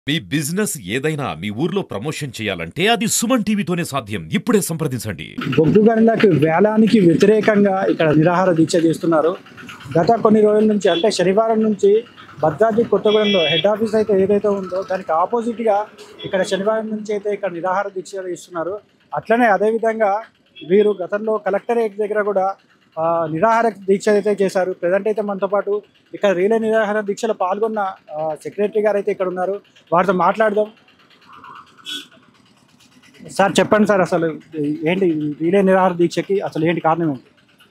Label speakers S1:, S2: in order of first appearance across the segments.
S1: మీ business ఏదైనా మీ ఊర్లో promotion చేయాలంటే అది సుమన్ టీవీతోనే సాధ్యం ఇప్పుడే సంప్రదించండి
S2: బొగ్గు గనులకు వేలానికి వ్యతిరేకంగా ఇక్కడ నిరాహార దీక్ష చేస్తున్నారు గత కొన్ని రోజుల నుంచి అంటే శనివారం నుంచి భద్రాద్రి కొత్తగూడెంలో హెడ్ ఆఫీస్ అయితే ఏదైతే ఉందో దానికి ఆపోజిట్గా ఇక్కడ శనివారం నుంచి అయితే ఇక్కడ నిరాహార దీక్ష ఇస్తున్నారు అట్లనే అదేవిధంగా వీరు గతంలో కలెక్టరేట్ దగ్గర కూడా ఆ, నిరాహార దీక్ష అయితే చేశారు ప్రజెంట్ అయితే మనతో పాటు ఇక్కడ రీలే నిరాహార దీక్షలో పాల్గొన్న సెక్రటరీ గారు అయితే ఇక్కడ ఉన్నారు వారితో మాట్లాడదాం సార్ చెప్పండి సార్ అసలు ఏంటి ఈ రీలే నిరాహార దీక్షకి అసలు ఏంటి కారణం ఏంటి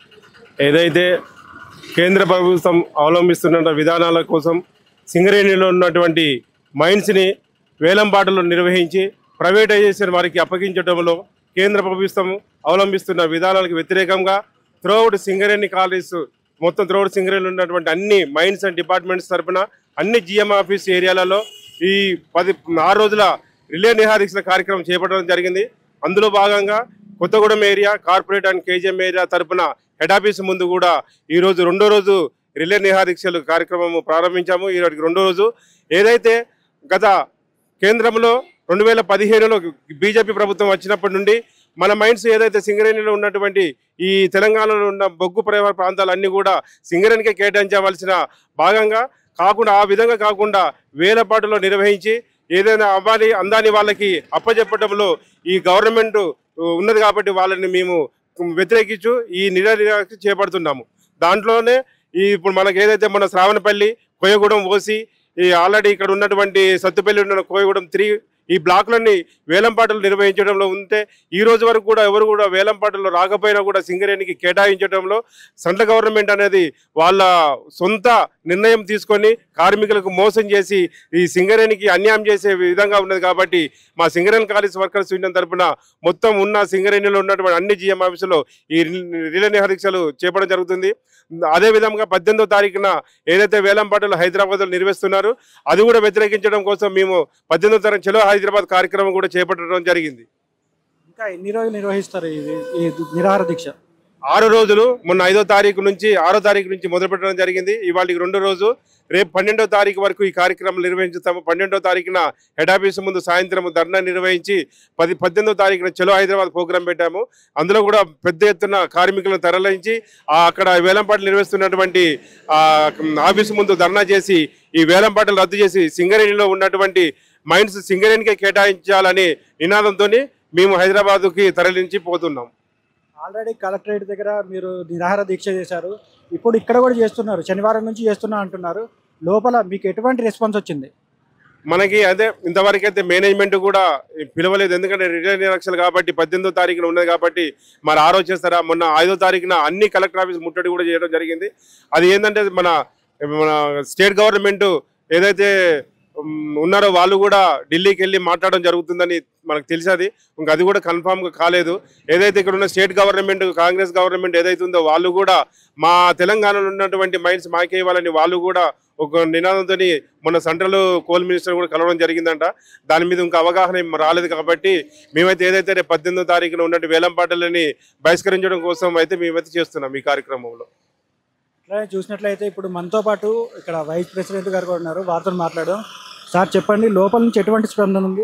S3: ఏదైతే కేంద్ర ప్రభుత్వం అవలంబిస్తున్న విధానాల కోసం సింగరేణిలో ఉన్నటువంటి మైన్స్ని వేలంపాటలు నిర్వహించి ప్రైవేటైజేషన్ వారికి అప్పగించడంలో కేంద్ర ప్రభుత్వం అవలంబిస్తున్న విధానాలకు వ్యతిరేకంగా త్రోవుడ్ సింగరేణి కాలేజ్ మొత్తం త్రోవుడ్ సింగరేణి ఉన్నటువంటి అన్ని మైన్స్ అండ్ డిపార్ట్మెంట్స్ తరపున అన్ని జిఎం ఆఫీస్ ఏరియాలలో ఈ పది ఆరు రోజుల రిలే నిహారీక్షల కార్యక్రమం చేపట్టడం జరిగింది అందులో భాగంగా Kothagudem area corporate and KGM area తరపున హెడ్ ఆఫీస్ ముందు కూడా ఈ రోజు రెండో రోజు రిలే నిహారీక్షలు కార్యక్రమం ప్రారంభించాము ఈ రోజుకి రెండో రోజు ఏదైతే గత కేంద్రంలో రెండు వేల పదిహేనులో బీజేపీ ప్రభుత్వం వచ్చినప్పటి నుండి మన మైండ్స్ ఏదైతే సింగరేణిలో ఉన్నటువంటి ఈ తెలంగాణలో ఉన్న బొగ్గు పరివార ప్రాంతాలన్నీ కూడా సింగరేణికే కేటాయించవలసిన భాగంగా కాకుండా ఆ విధంగా కాకుండా వేలపాటులో నిర్వహించి ఏదైనా అవ్వాలి అందాని వాళ్ళకి అప్పచెప్పడంలో ఈ గవర్నమెంట్ ఉన్నది కాబట్టి వాళ్ళని మేము వ్యతిరేకించు ఈ నిరానిరాక్ష చేపడుతున్నాము దాంట్లోనే ఈ ఇప్పుడు మనకి ఏదైతే మన శ్రావణపల్లి కోయగూడెం ఓసి ఈ ఆల్రెడీ ఇక్కడ ఉన్నటువంటి సత్తుపల్లి ఉన్న కోయగూడెం త్రీ ఈ బ్లాక్లన్నీ వేలంపాటలు నిర్వహించడంలో ఉంటే ఈ రోజు వరకు కూడా ఎవరు కూడా వేలంపాటలు రాకపోయినా కూడా సింగరేణికి కేటాయించడంలో సెంట్రల్ గవర్నమెంట్ అనేది వాళ్ళ సొంత నిర్ణయం తీసుకొని కార్మికులకు మోసం చేసి ఈ సింగరేణికి అన్యాయం చేసే విధంగా ఉన్నది కాబట్టి మా సింగరేణి కాలేజ్ వర్కర్స్ యూనియన్ తరపున మొత్తం ఉన్న సింగరేణిలో ఉన్నటువంటి అన్ని జిఎం ఆఫీసులో ఈ రిలే నిహరీక్షలు చేపడం జరుగుతుంది అదే విధంగా పద్దెనిమిదో తారీఖున ఏదైతే వేలంపాటలు హైదరాబాద్లో నిర్వహిస్తున్నారు అది కూడా వ్యతిరేకించడం కోసం మేము పద్దెనిమిదో తారీఖు చలో హైదరాబాద్ కార్యక్రమం కూడా చేపట్టడం జరిగింది
S2: ఇంకా ఎన్ని రోజులు నిర్వహిస్తారు ఇది ఈ నిరాహార దీక్ష
S3: ఆరు రోజులు మొన్న ఐదో తారీఖు నుంచి ఆరో తారీఖు నుంచి మొదలు పెట్టడం జరిగింది ఇవాళకి రెండో రోజు రేపు పన్నెండో తారీఖు వరకు ఈ కార్యక్రమం నిర్వహించుతాము పన్నెండో తారీఖున హెడ్ ఆఫీస్ ముందు సాయంత్రం ధర్నా నిర్వహించి పది పద్దెనిమిదో తారీఖున చలో హైదరాబాద్ ప్రోగ్రాం పెట్టాము అందులో కూడా పెద్ద ఎత్తున కార్మికులను తరలించి ఆ అక్కడ వేలంపాటలు నిర్వహిస్తున్నటువంటి ఆ ఆఫీసు ముందు ధర్నా చేసి ఈ వేలంపాటలు రద్దు చేసి సింగరేణిలో ఉన్నటువంటి మైండ్స్ సింగరేణికే కేటాయించాలని నినాదంతో మేము హైదరాబాద్కి తరలించి పోతున్నాం
S2: ఆల్రెడీ కలెక్టరేట్ దగ్గర మీరు నిరాహార దీక్ష చేశారు ఇప్పుడు ఇక్కడ కూడా చేస్తున్నారు శనివారం నుంచి చేస్తున్నా అంటున్నారు లోపల మీకు ఎటువంటి రెస్పాన్స్ వచ్చింది
S3: మనకి అదే ఇంతవరకు అయితే మేనేజ్మెంట్ కూడా పిలవలేదు ఎందుకంటే రిటర్న్ ఎలక్షన్ కాబట్టి పద్దెనిమిదో తారీఖున ఉన్నది కాబట్టి మరి ఆరో చేస్తారా మొన్న ఐదో తారీఖున అన్ని కలెక్టర్ ఆఫీస్ ముట్టడి కూడా చేయడం జరిగింది అది ఏంటంటే మన మన స్టేట్ గవర్నమెంట్ ఏదైతే ఉమ్, ఉన్నారో వాళ్ళు కూడా ఢిల్లీకి వెళ్ళి మాట్లాడడం జరుగుతుందని మనకు తెలిసేది ఇంకా అది కూడా కన్ఫామ్గా కాలేదు ఏదైతే ఇక్కడ ఉన్న స్టేట్ గవర్నమెంట్ కాంగ్రెస్ గవర్నమెంట్ ఏదైతే ఉందో వాళ్ళు కూడా మా తెలంగాణలో ఉన్నటువంటి మైండ్స్ మాకే ఇవ్వాలని వాళ్ళు కూడా ఒక నినాదంతో మొన్న సెంట్రల్ కోల్ మినిస్టర్ కూడా కలవడం జరిగిందంట దాని మీద ఇంకా అవగాహన ఏం రాలేదు కాబట్టి మేమైతే ఏదైతే రేపు పద్దెనిమిదో తారీఖున ఉన్నట్టు వేలంపాటలని బహిష్కరించడం కోసం అయితే మేమైతే చేస్తున్నాం ఈ కార్యక్రమంలో
S2: అట్లనే చూసినట్లయితే ఇప్పుడు మనతో పాటు ఇక్కడ వైస్ ప్రెసిడెంట్ గారు కూడా ఉన్నారు వారితో మాట్లాడడం సార్ చెప్పండి లోపల నుంచి ఎటువంటి స్పందన ఉంది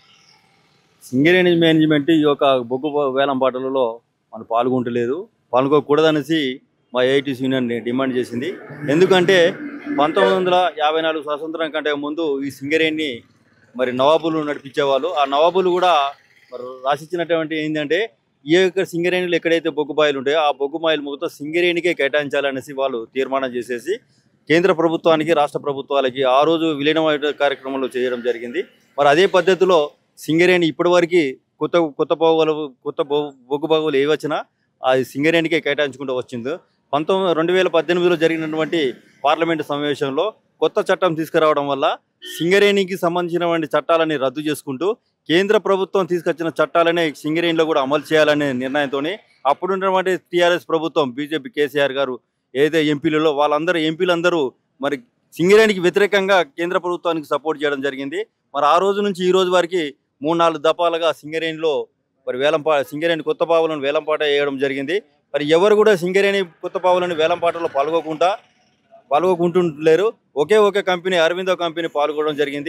S4: సింగరేణి మేనేజ్మెంట్ ఈ యొక్క బొగ్గు వేలం పాటలలో మనం పాల్గొంటలేదు పాల్గొకూడదనేసి మా ఏఐటీసీ యూనియన్ డిమాండ్ చేసింది ఎందుకంటే పంతొమ్మిది వందల యాభై నాలుగు స్వాతంత్రం కంటే ముందు ఈ సింగరేణిని మరి నవాబులు నడిపించేవాళ్ళు ఆ నవాబులు కూడా మరి రాసిచ్చినటువంటి ఏంటంటే ఈ యొక్క సింగరేణిలో ఎక్కడైతే బొగ్గు బాయిలు ఉంటాయో ఆ బొగ్గు బాయిలు మొత్తం సింగరేణికే కేటాయించాలనేసి వాళ్ళు తీర్మానం చేసేసి కేంద్ర ప్రభుత్వానికి రాష్ట్ర ప్రభుత్వాలకి ఆ రోజు విలీనమైన కార్యక్రమంలో చేయడం జరిగింది మరి అదే పద్ధతిలో సింగరేణి ఇప్పటివరకు కొత్త కొత్త బావులు కొత్త బొ- బొగ్గు బావులు ఏ వచ్చినా ఆ సింగరేణికే కేటాయించుకుంటూ వచ్చింది పంతొమ్మిది రెండు వేల పద్దెనిమిదిలో జరిగినటువంటి పార్లమెంటు సమావేశంలో కొత్త చట్టం తీసుకురావడం వల్ల సింగరేణికి సంబంధించినటువంటి చట్టాలని రద్దు చేసుకుంటూ కేంద్ర ప్రభుత్వం తీసుకొచ్చిన చట్టాలనే సింగరేణిలో కూడా అమలు చేయాలనే నిర్ణయంతో అప్పుడున్నటువంటి టీఆర్ఎస్ ప్రభుత్వం బీజేపీ కేసీఆర్ గారు ఏదైతే ఎంపీలలో వాళ్ళందరూ ఎంపీలందరూ మరి సింగరేణికి వ్యతిరేకంగా కేంద్ర ప్రభుత్వానికి సపోర్ట్ చేయడం జరిగింది మరి ఆ రోజు నుంచి ఈ రోజు వరకు మూడు నాలుగు దఫాలుగా సింగరేణిలో మరి వేలంపా సింగరేణి కొత్త పావులను వేలంపాట వేయడం జరిగింది మరి ఎవరు కూడా సింగరేణి కొత్త పావులను వేలంపాటలో పాల్గొకుండా పాల్గొకుంటుంటలేరు ఒకే ఒకే కంపెనీ అరవిందో కంపెనీ పాల్గొనడం జరిగింది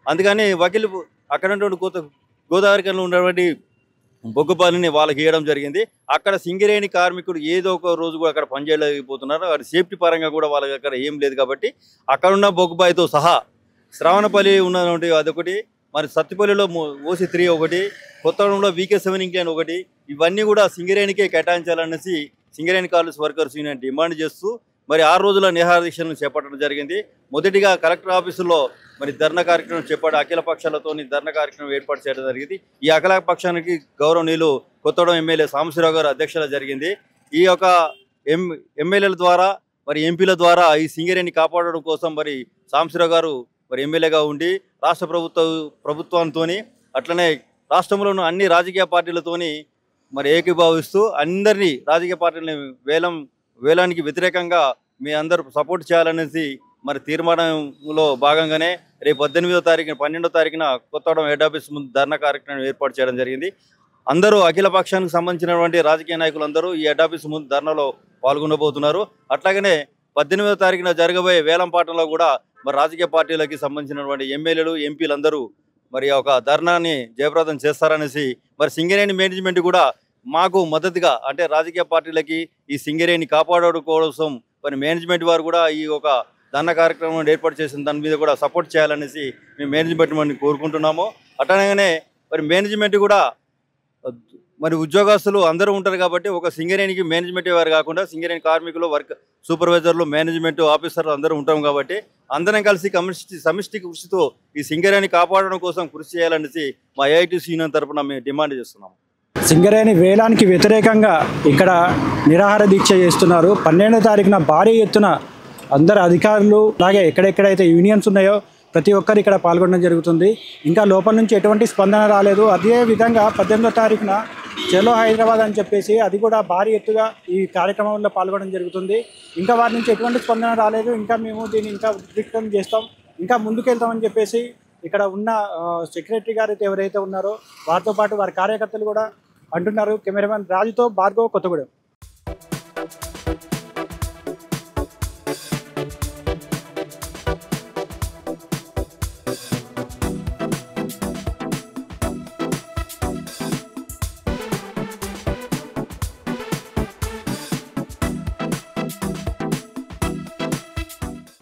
S4: అందుకని వకీలు అక్కడ ఉన్నటువంటి కోత గోదావరికల్లో ఉన్నటువంటి బొగ్గు పనిని వాళ్ళకి ఇవ్వడం జరిగింది అక్కడ సింగరేణి కార్మికుడు ఏదో ఒక రోజు కూడా అక్కడ పనిచేయలేకపోతున్నారు అది సేఫ్టీ పరంగా కూడా వాళ్ళకి అక్కడ ఏం లేదు కాబట్టి అక్కడ ఉన్న బొగ్గుబాయితో సహా శ్రావణపల్లి ఉన్నటువంటి అదొకటి మరి సత్తిపల్లిలో ఓసి త్రీ ఒకటి కొత్తగూడెంలో వీకే సెవెన్ ఇంక్లైన్ ఒకటి ఇవన్నీ కూడా సింగరేణికే కేటాయించాలనేసి Singareni college workers union demand చేస్తూ మరి ఆరు రోజుల నిహార దీక్షలను చేపట్టడం జరిగింది మొదటిగా కలెక్టర్ ఆఫీసులో మరి ధర్నా కార్యక్రమం చేపట్టి అఖిల పక్షాలతో ధర్నా కార్యక్రమం ఏర్పాటు చేయడం జరిగింది ఈ అఖిల పక్షానికి గౌరవనీయులు కొత్తగూడెం ఎమ్మెల్యే సాంబశివరావు గారు అధ్యక్షత జరిగింది ఈ యొక్క ఎం ఎమ్మెల్యేల ద్వారా మరి ఎంపీల ద్వారా ఈ సింగరేణి కాపాడడం కోసం మరి సాంబశివరావు గారు మరి ఎమ్మెల్యేగా ఉండి రాష్ట్ర ప్రభుత్వ ప్రభుత్వంతోని అట్లనే రాష్ట్రంలోని అన్ని రాజకీయ పార్టీలతోని మరి ఏకీభావిస్తూ అందరినీ రాజకీయ పార్టీలని వేలం వేలానికి వ్యతిరేకంగా మీ అందరూ సపోర్ట్ చేయాలనేసి మరి తీర్మానంలో భాగంగానే రేపు పద్దెనిమిదో తారీఖున పన్నెండో తారీఖున కొత్తగూడెం హెడ్ ఆఫీస్ ముందు ధర్నా కార్యక్రమం ఏర్పాటు చేయడం జరిగింది అందరూ అఖిల పక్షానికి సంబంధించినటువంటి రాజకీయ నాయకులందరూ ఈ హెడ్ ఆఫీస్ ముందు ధర్నాలో పాల్గొనబోతున్నారు అట్లాగనే పద్దెనిమిదో తారీఖున జరగబోయే వేలం పాటలో కూడా మరి రాజకీయ పార్టీలకి సంబంధించినటువంటి ఎమ్మెల్యేలు ఎంపీలందరూ మరి ఒక ధర్నాని జయప్రదం చేస్తారనేసి మరి సింగరేణి మేనేజ్మెంట్ కూడా మాకు మద్దతుగా అంటే రాజకీయ పార్టీలకి ఈ సింగరేణి కాపాడడం కోసం మరి మేనేజ్మెంట్ వారు కూడా ఈ ఒక ధర్నా కార్యక్రమం ఏర్పాటు చేసిన దాని మీద కూడా సపోర్ట్ చేయాలనేసి మేము మేనేజ్మెంట్ కోరుకుంటున్నాము అట్లానే మరి మేనేజ్మెంట్ కూడా మరి ఉద్యోగస్తులు అందరూ ఉంటారు కాబట్టి ఒక సింగరేణికి మేనేజ్మెంట్ వారు కాకుండా సింగరేణి కార్మికులు వర్క్ సూపర్వైజర్లు మేనేజ్మెంట్ ఆఫీసర్లు అందరూ ఉంటాం కాబట్టి అందరం కలిసి కమిటీ సమిష్టి కృషితో ఈ సింగరేణి కాపాడడం కోసం కృషి చేయాలనేసి మా ఏఐటీసీ యూనియన్ తరపున మేము డిమాండ్ చేస్తున్నాం
S2: సింగరేణి వేలానికి వ్యతిరేకంగా ఇక్కడ నిరాహార దీక్ష చేస్తున్నారు పన్నెండో తారీఖున భారీ ఎత్తున అందరు అధికారులు అలాగే ఎక్కడెక్కడైతే యూనియన్స్ ఉన్నాయో ప్రతి ఒక్కరు ఇక్కడ పాల్గొనడం జరుగుతుంది ఇంకా లోపల నుంచి ఎటువంటి స్పందన రాలేదు అదే విధంగా పద్దెనిమిదో తారీఖున చలో హైదరాబాద్ అని చెప్పేసి అది కూడా భారీ ఎత్తుగా ఈ కార్యక్రమంలో పాల్గొనడం జరుగుతుంది ఇంకా వారి నుంచి ఎటువంటి స్పందన రాలేదు ఇంకా మేము దీన్ని ఇంకా ఉద్రిక్తం చేస్తాం ఇంకా ముందుకెళ్తామని చెప్పేసి ఇక్కడ ఉన్న సెక్రటరీ గారు అయితే ఎవరైతే ఉన్నారో వారితో పాటు వారి కార్యకర్తలు కూడా అంటున్నారు కెమెరామెన్ రాజుతో భార్గవ్ కొత్తగూడెం